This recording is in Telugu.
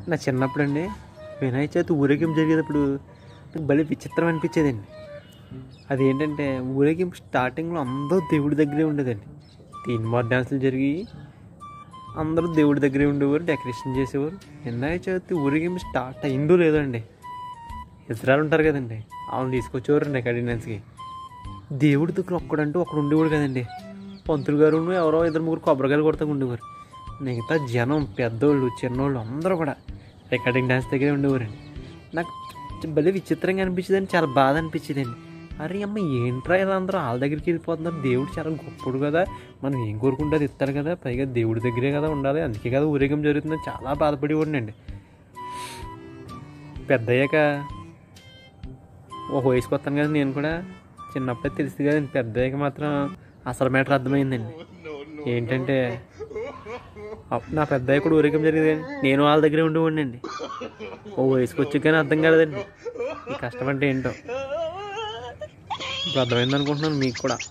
నా చిన్నప్పుడు అండి వినాయక చవితి ఊరేగింపు జరిగేటప్పుడు నాకు భలే విచిత్రం అనిపించేదండి అదేంటంటే ఊరేగింపు స్టార్టింగ్లో అందరూ దేవుడి దగ్గరే ఉండేదండి తీన్ మార్ డ్యాన్సులు జరిగి అందరూ దేవుడి దగ్గరే ఉండేవారు డెకరేషన్ చేసేవారు వినాయక చవితి ఊరేగింపు స్టార్ట్ అయిందో లేదో అండి ఇతరాలు ఉంటారు కదండి వాళ్ళని తీసుకొచ్చేవారు రికార్డింగ్ డాన్స్కి దేవుడి దగ్గర ఒక్కడంటూ ఒక్కడు ఉండేవాడు కదండి పంతులు గారు ఎవరో ఇద్దరు ముగ్గురు కొబ్బరికాయలు కొడతా ఉండేవారు మిగతా జనం పెద్దోళ్ళు చిన్నోళ్ళు అందరూ కూడా రికార్డింగ్ డాన్స్ దగ్గరే ఉండేవారండి నాకు చ- భలే విచిత్రంగా అనిపించేదండి చాలా బాధ అనిపించేదండి అరే అమ్మ ఏంట్రా ఇలా అందరూ వాళ్ళ దగ్గరికి వెళ్ళిపోతున్నారు దేవుడు చాలా గొప్పడు కదా మనం ఏం కోరుకుంటే అది ఇస్తారు కదా పైగా దేవుడి దగ్గరే కదా ఉండాలి అందుకే కదా ఊరేగం జరుగుతుందని చాలా బాధపడేవాడినండి పెద్ద అయ్యాక ఒక వయసుకి వస్తాను కదా నేను కూడా చిన్నప్పుడే తెలిసింది కదండి పెద్ద అయ్యాక మాత్రం అసలు మ్యాటర్ అర్థమైందండి ఏంటంటే అప్- నా పెద్ద అయ్య కూడా ఊరేగం జరిగింది కానీ నేను వాళ్ళ దగ్గరే ఉండేవాడిని అండి ఓ వయసుకి వచ్చి కానీ అర్థం కాలేదండి ఈ కష్టం అంటే ఏంటో ఇప్పుడు అర్థమైంది అనుకుంటున్నాను మీకు కూడా